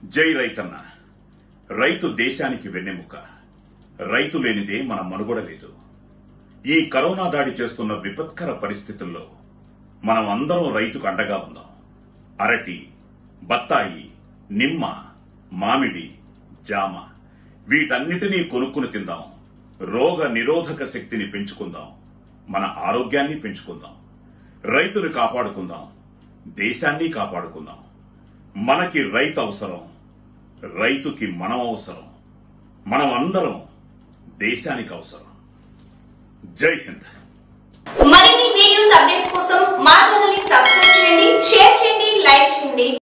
జై రైతన్న రైతు దేశానికి వెన్నెముక రైతు లేనిదే మన మనుగడ లేదు ఈ కరోనా దాడి చేస్తున్న విపత్కర పరిస్థితుల్లో మనం అందరం రైతుకు అండగా ఉందాం అరటి బత్తాయి నిమ్మ మామిడి జామ వీటన్నిటినీ కొనుక్కుని తిందాం రోగ నిరోధక శక్తిని పెంచుకుందాం మన ఆరోగ్యాన్ని పెంచుకుందాం రైతుని కాపాడుకుందాం దేశాన్ని కాపాడుకుందాం మనకి రైతు అవసరం రైతుకి మనం అవసరం మనం అందరం దేశానికి అవసరం జై హింద్ మరిన్ని వీడియోస్ అప్డేట్స్ కోసం మా ఛానల్ ని సబ్స్క్రైబ్ చేయండి షేర్ చేయండి లైక్ చేయండి